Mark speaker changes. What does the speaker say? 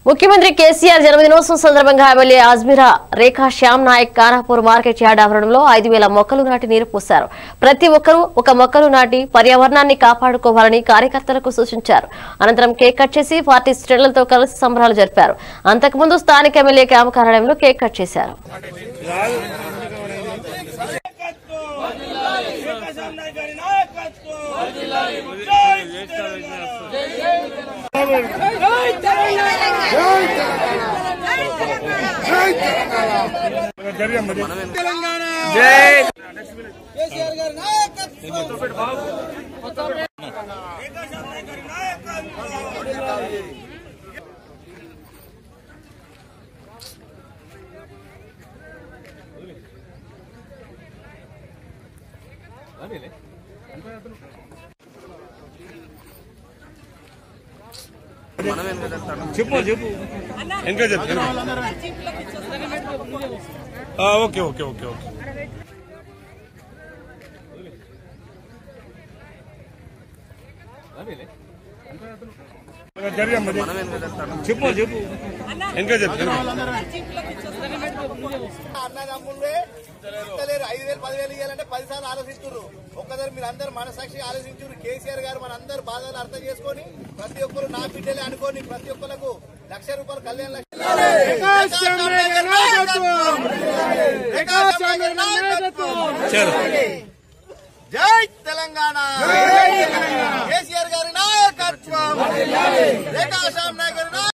Speaker 1: ముఖ్యమంత్రి కేసీఆర్ జన్మదినోత్సవం సందర్భంగా MLA Ajmeera Rekha Shyam Naik Kanapur market yard ఆవరణంలో ఐదు వేల మొక్కలు నాటి నీరు పోశారు ప్రతి ఒక్కరూ ఒక మొక్కలు నాటి పర్యావరణాన్ని కాపాడుకోవాలని కార్యకర్తలకు సూచించారు అనంతరం కేక్ కట్ చేసి పార్టీ శ్రేణులతో కలిసి సంబరాలు జరిపారు అంతకుముందు స్థానిక ఎమ్మెల్యే క్యాంపు కార్యాలయంలో కేక్ కట్ చేశారు
Speaker 2: గారి నాయకత్వం జై తెలంగాణ తెలంగాణ కేసీఆర్ గారి నాయకత్వం ఏకశాల గారి నాయకత్వం
Speaker 3: చెప్పు చెప్పు ఇంకా చెప్పు ఆ, ఓకే ఓకే ఓకే ఓకే జరిగమ్మా, చెప్పు చెప్పు ఇంకా చెప్పు
Speaker 2: అన్నదమ్ముళ్ళే ఇస్తలేరు ఐదు వేలు పదివేలు ఇవ్వాలంటే పది సార్లు ఆలోచిస్తున్నారు ఒక్కసారి మీరు అందరు మనసాక్షి ఆలోచించారు కేసీఆర్ గారు మన అందరు బాధలు అర్థం చేసుకొని ప్రతి ఒక్కరు నా బిడ్డలే అనుకొని ప్రతి ఒక్కరికి లక్ష రూపాయలు కళ్యాణ జై తెలంగాణ కేసీఆర్ గారి నాయకత్వం రేఖా శ్యామ్ నాయక్ గారి నాయకత్వం